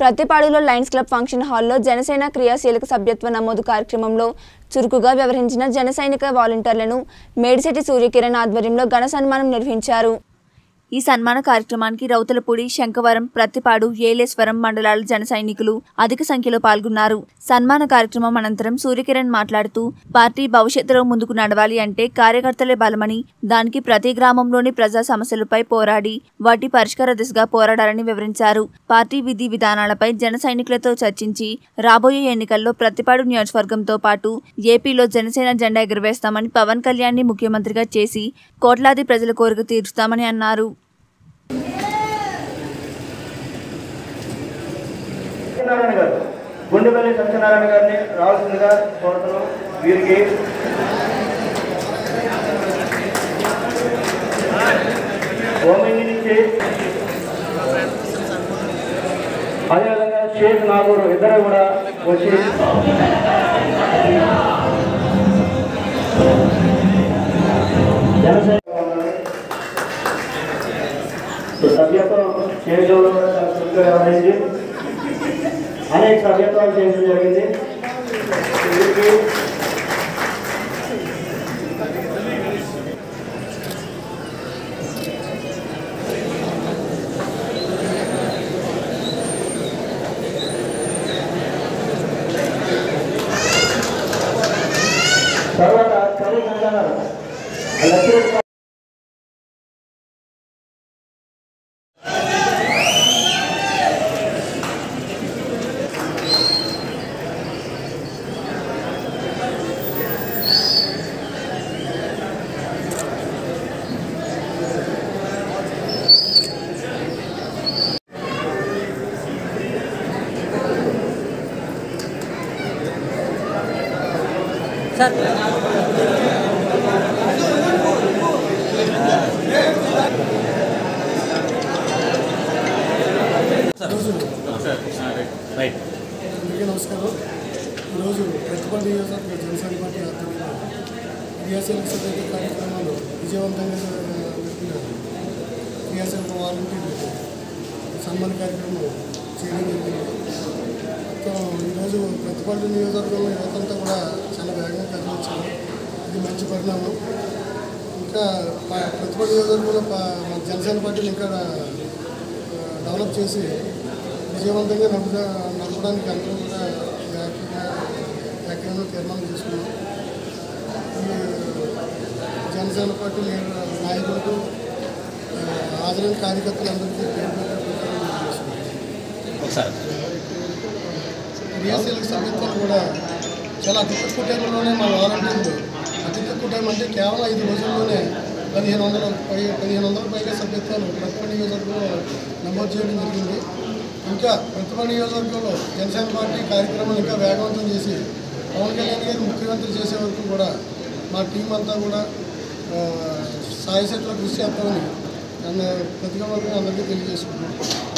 ప్రతిపాడులో Lions club function హాల్లో జనసేన క్రియాశీలక సభ్యత్వ నమోదు కార్యక్రమంలో చురుకుగా వ్యవహరించిన జన సైనిక వాలంటీర్లను మేడిశెట్టి సూర్యకిరణ్ ఆధ్వర్యంలో ఘన సన్మానం నిర్వహించారు ఈ సన్మాన కార్యక్రమానికి రౌతులపూడి శంకవరం ప్రత్తిపాడు ఏలేశ్వరం మండలాల జన సైనికులు అధిక సంఖ్యలో పాల్గొన్నారు సన్మాన కార్యక్రమం అనంతరం సూర్యకిరణ్ మాట్లాడుతూ పార్టీ భవిష్యత్తులో ముందుకు నడవాలి అంటే కార్యకర్తలే బలమని దానికి ప్రతి గ్రామంలోని ప్రజా సమస్యలపై పోరాడి వాటి పరిష్కార దిశగా పోరాడాలని వివరించారు పార్టీ విధి విధానాలపై జన సైనికులతో చర్చించి రాబోయే ఎన్నికల్లో ప్రతిపాడు నియోజకవర్గంతో పాటు ఏపీలో జనసేన జెండా ఎగురవేస్తామని పవన్ కళ్యాణ్ని ముఖ్యమంత్రిగా చేసి కోట్లాది ప్రజల కోరిక తీర్చుతామని అన్నారు సత్యనారాయణ గారు గుండెపల్లి సత్యనారాయణ గారిని రావాల్సిందిగా కోరుతున్నాం వీరికి ఓమింగి నుంచి అదేవిధంగా షేక్ నాగూరు ఇద్దరు కూడా వచ్చి జనసేన సభ్యత్వం చేయడంలో కూడా చాలా చురుగ్గా వ్యవహరించి అనేక సభ్యత్వాలు చేయడం జరిగింది వీరికి తర్వాత కరీ గంగాధర్ లక్ష్మీ అందరికీ నమస్కారం ఈరోజు ప్రతిపాడు నియోజకవర్గ జనసేన పార్టీ ఆధ్వర్యంలో క్రియాశీలక సభ్యత కార్యక్రమాలు విజయవంతంగా జరిపిన క్రియాశీలక వాలంటీర్లకు సన్మాన కార్యక్రమం చేయడం జరిగింది మొత్తం ఈరోజు ప్రతిపాడు నియోజకవర్గంలో యువతంతా కూడా చాలా వేగంగా కదిలించారు ఇది మంచి పరిణామం ఇంకా ప- ప్రతిపాడు నియోజకవర్గంలో ప- మన జనసేన పార్టీని ఇంకా ఆ, డెవలప్ చేసి విజయవంతంగా నడుపుట నడపడానికి అందరూ కూడా ఏకంగా ఏకంగా తీర్మానం చేసుకున్నాం ఈ జనసేన పార్టీ లీడర్ నాయకులకు ఆ, హాజరైన కార్యకర్తలందరికీ పేరు పేరున కృతజ్ఞతలు తెలియజేస్తున్నాం. క్రియాశీలక సభ్యత్వాలు కూడా చాలా అతి తక్కువ టైంలోనే మా వాలంటీర్లు అతి తక్కువ టైం అంటే కేవలం ఐదు రోజుల్లోనే పదిహేను వందల పై పదిహేను వందల పైగా సభ్యత్వాలు ప్రతిభ నియోజకవర్గంలో నమోదు చేయడం జరిగింది ఇంకా ప్రతిభ నియోజకవర్గంలో జనసేన పార్టీ కార్యక్రమాలు ఇంకా వేగవంతం చేసి పవన్ కళ్యాణ్ గారు ముఖ్యమంత్రి చేసే వరకు కూడా మా టీం అంతా కూడా ఆ, సాయశక్తిలో కృషి చేస్తామని ప్రతిభ అందరికీ తెలియజేసుకుంటున్నాం